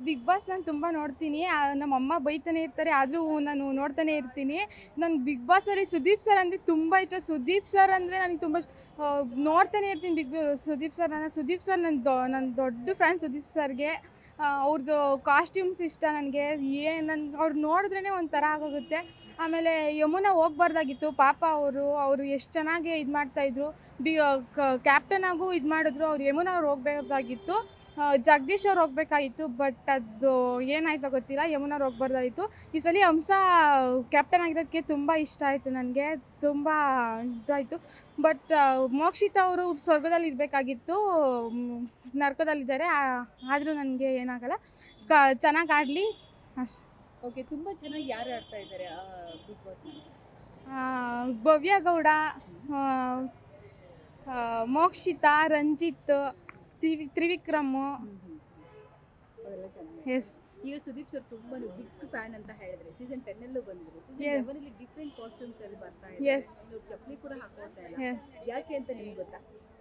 Big boss ನಾನು ತುಂಬ ನೋಡ್ತೀನಿ ಆ, ನಮ್ಮ ಅಮ್ಮ ಬೈತಾನೆ ಇರ್ತಾರೆ ಆದರೂ ನಾನು ನೋಡ್ತಾನೆ ಇರ್ತೀನಿ ನಾನು ಬಿಗ್ ಬಾಸಲ್ಲಿ ಸುದೀಪ್ ಸರ್ ಅಂದರೆ ತುಂಬ ಇಷ್ಟ ಸುದೀಪ್ ಸರ್ ಅಂದರೆ ನನಗೆ ತುಂಬ ಆ, ನೋಡ್ತಾನೆ ಇರ್ತೀನಿ ಬಿಗ್ ಸುದೀಪ್ ಸರ್ ನಾನು ಸುದೀಪ್ ಸರ್ ನನ್ನ ದೊ ನನ್ನ ದೊಡ್ಡ ಫ್ಯಾನ್ ಸುದೀಪ್ ಸರ್ಗೆ ಅವ್ರದ್ದು ಕಾಸ್ಟ್ಯೂಮ್ಸ್ ಇಷ್ಟ ನನಗೆ ಏನು ನನ್ಗೆ ಅವ್ರು ನೋಡಿದ್ರೇ ಒಂಥರ ಆಗೋಗುತ್ತೆ ಆಮೇಲೆ ಯಮುನಾ ಹೋಗ್ಬಾರ್ದಾಗಿತ್ತು ಪಾಪ ಅವರು ಅವರು ಎಷ್ಟು ಚೆನ್ನಾಗಿ ಇದು ಮಾಡ್ತಾಯಿದ್ರು ಬಿ ಕ್ಯಾಪ್ಟನ್ ಆಗು ಇದು ಮಾಡಿದ್ರು ಅವ್ರು ಯಮುನಾ ಅವ್ರು ಹೋಗ್ಬೇಕಾಗಿತ್ತು ಆ, ಜಗದೀಶ್ ಅವ್ರು ಹೋಗ್ಬೇಕಾಗಿತ್ತು ಬಟ್ ಅದು ಏನಾಯ್ತೋ ಗೊತ್ತಿಲ್ಲ ಯಮುನಾ ಅವ್ರು ಹೋಗ್ಬಾರ್ದಾಗಿತ್ತು ಈ ಸಲ ಹಂಸ ಕ್ಯಾಪ್ಟನ್ ಆಗಿರೋದಕ್ಕೆ ತುಂಬ ಇಷ್ಟ ಆಯಿತು ನನಗೆ ತುಂಬ ಇದಾಯಿತು ಬಟ್ ಮೋಕ್ಷಿತ ಅವರು ಸ್ವರ್ಗದಲ್ಲಿ ಇರಬೇಕಾಗಿತ್ತು ನರ್ಕದಲ್ಲಿದ್ದಾರೆ ಆದರೂ ನನಗೆ ಏನಾಗಲ್ಲ ಕ ಚೆನ್ನಾಗಿ ಆಡಲಿ ಅಷ್ಟೆ ಓಕೆ ತುಂಬಾ ಚೆನ್ನಾಗಿ ಯಾರು ಆಡ್ತಾ ಇದ್ದಾರೆ ಬಿಗ್ ಬಾಸ್ ಆ, ಭವ್ಯ ಗೌಡ ಆ, ಆ, ಮೋಕ್ಷಿತ ರಂಜಿತ್ ತ್ರಿವಿ ತ್ರಿವಿಕ್ರಮ್ ಅವರೆಲ್ಲ ಚೆನ್ನಾಗಿ ಎಸ್ ಈಗ ಸುದೀಪ್ ಸರ್ ತುಂಬಾ ಬಿಗ್ ಫ್ಯಾನ್ ಅಂತ ಹೇಳಿದ್ರೆ ಸೀಸನ್ ಟೆನ್ ಅಲ್ಲೂ ಬಂದ್ರು Yes. ಸೀಸನ್ ಅಲ್ಲಿ ಡಿಫ್ರೆಂಟ್ ಕಾಸ್ಟ್ಯೂಮ್ಸ್ ಅಲ್ಲಿ ಬರ್ತಾ Yes. ಇದ್ದಾರೆ ಚಪ್ಪಲಿ ಕೂಡ ಹಾಕೋತಾ ಇಲ್ಲ ಎಸ್ ಯಾಕೆ ಅಂತ ನಿಮ್ಗೆ ಗೊತ್ತಾ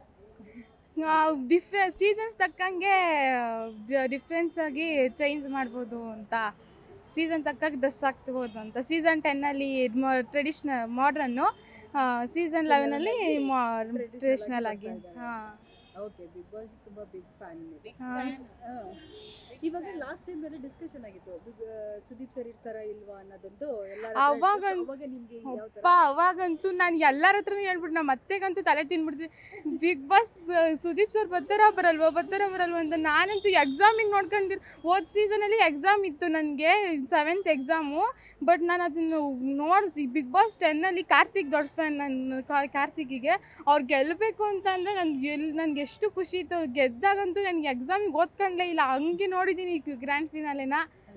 ಡಿಫ್ರೆ ಸೀಸನ್ಸ್ ತಕ್ಕಂಗೆ ಡಿಫ್ರೆನ್ಸ್ ಆಗಿ ಚೇಂಜ್ ಮಾಡ್ಬೋದು ಅಂತ ಸೀಸನ್ ತಕ್ಕಂಗೆ ಡ್ರೆಸ್ ಹಾಕ್ಬೋದು ಅಂತ ಸೀಸನ್ ಟೆನ್ನಲ್ಲಿ ಟ್ರೆಡಿಷ್ನಲ್ ಮಾಡ್ರನ್ನು ಸೀಸನ್ ಲೆವೆನಲ್ಲಿ ಟ್ರೆಡಿಷ್ನಲ್ ಆಗಿ ಹಾಂ ಓಕೆ ಬಿಗ್ ಬಾಸ್ ತುಂಬಾ ಬಿಗ್ ಫ್ಯಾನ್ ಹಾ. ಇವಾಗ ಲಾಸ್ಟ್ ಟೈಮ್ ಎಲ್ಲ ಡಿಸ್ಕಷನ್ ಆಗಿತ್ತು ಬಿಗ್ ಸುದೀಪ್ ಸರ್ ಇರ್ತಾರ ಇಲ್ವಾ ಅನ್ನೋದೊಂದು ಎಲ್ಲರ ಅವಾಗ ಅವಾಗ ನಿಮ್ಗೆ ಯಾವ ಅಪ್ಪ ತರ ಅವಾಗಂತೂ ನಾನು ಎಲ್ಲರ ಹತ್ರನೂ ಹೇಳ್ಬಿಟ್ಟು ನಮ್ಮ ಅತ್ತೆಗಂತೂ ತಲೆ ತಿನ್ಬಿಡ್ತೀನಿ ಬಿಗ್ ಬಾಸ್ ಸುದೀಪ್ ಸರ್ ಬರ್ತಾರ ಬರಲ್ವಾ ಬರ್ತಾರ ಬರಲ್ವಾ ಅಂತ ನಾನಂತೂ ಎಕ್ಸಾಮಿಗೆ ನೋಡ್ಕೊಂಡಿರ್ ಹೋದ ಸೀಸನಲ್ಲಿ ಎಕ್ಸಾಮ್ ಇತ್ತು ನನಗೆ ಸೆವೆಂತ್ ಎಕ್ಸಾಮು ಬಟ್ ನಾನು ಅದನ್ನು ನೋಡಿ ಬಿಗ್ ಬಾಸ್ ಟೆನ್ನಲ್ಲಿ ಕಾರ್ತಿಕ್ ದೊಡ್ಡ ಫ್ಯಾನ್ ನನ್ನ ಕಾರ್ತಿಕಿಗೆ ಅವ್ರು ಗೆಲ್ಲಬೇಕು ಅಂತ ಅಂದರೆ ನನ್ಗೆ ಎಲ್ಲಿ ನನಗೆ ಎಷ್ಟು ಖುಷಿ ಇತ್ತು ಅವ್ರು ಗೆದ್ದಾಗಂತೂ ನನಗೆ ಎಕ್ಸಾಮಿಗೆ ಓದ್ಕೊಂಡ್ಲೇ ಇಲ್ಲ ಹಂಗೆ ನೋಡಿದ್ದೀನಿ ಗ್ರ್ಯಾಂಡ್ ಫಿನಾಲೆನ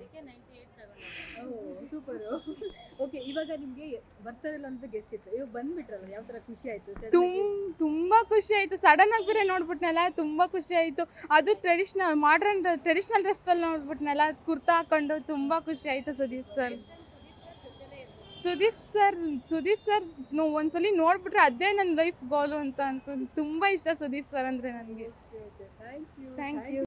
ಸೂಪರ್ ಓಕೆ ಇವಾಗ ನಿಮ್ಗೆ ಬರ್ತಾರಲ್ಲ ಅಂತ ಗೆಸ್ ಇತ್ತು ಇವಾಗ ಬಂದ್ಬಿಟ್ರಲ್ಲ ಯಾವ ತರ ಖುಷಿ ಆಯ್ತು Sudden ತುಮ್ ಆಗಿ ತುಂಬ ಖುಷಿ ಆಯಿತು ಸಡನ್ ಆಗಿ ಬೇರೆ ನೋಡ್ಬಿಟ್ನಲ್ಲ ತುಂಬ ಖುಷಿ ಆಯಿತು ಅದು ಟ್ರೆಡಿಷ್ನಲ್ ಮಾಡ್ರನ್ ಟ್ರೆಡಿಷ್ನಲ್ ಡ್ರೆಸ್ಸಲ್ಲಿ ನೋಡ್ಬಿಟ್ನಲ್ಲ ಕುರ್ತಾ ಹಾಕೊಂಡು ತುಂಬ ಖುಷಿ ಆಯಿತು Sudeep sir Sudeep sir Sudeep sir ನಾವು ಒಂದ್ಸಲಿ ನೋಡ್ಬಿಟ್ರೆ ಅದೇ ನನ್ನ ಲೈಫ್ ಗೋಲು ಅಂತ ಅನ್ಸು ತುಂಬ ಇಷ್ಟ ಸುದೀಪ್ ಸರ್ ಅಂದರೆ ನನಗೆ Okay, okay. Thank you. Thank you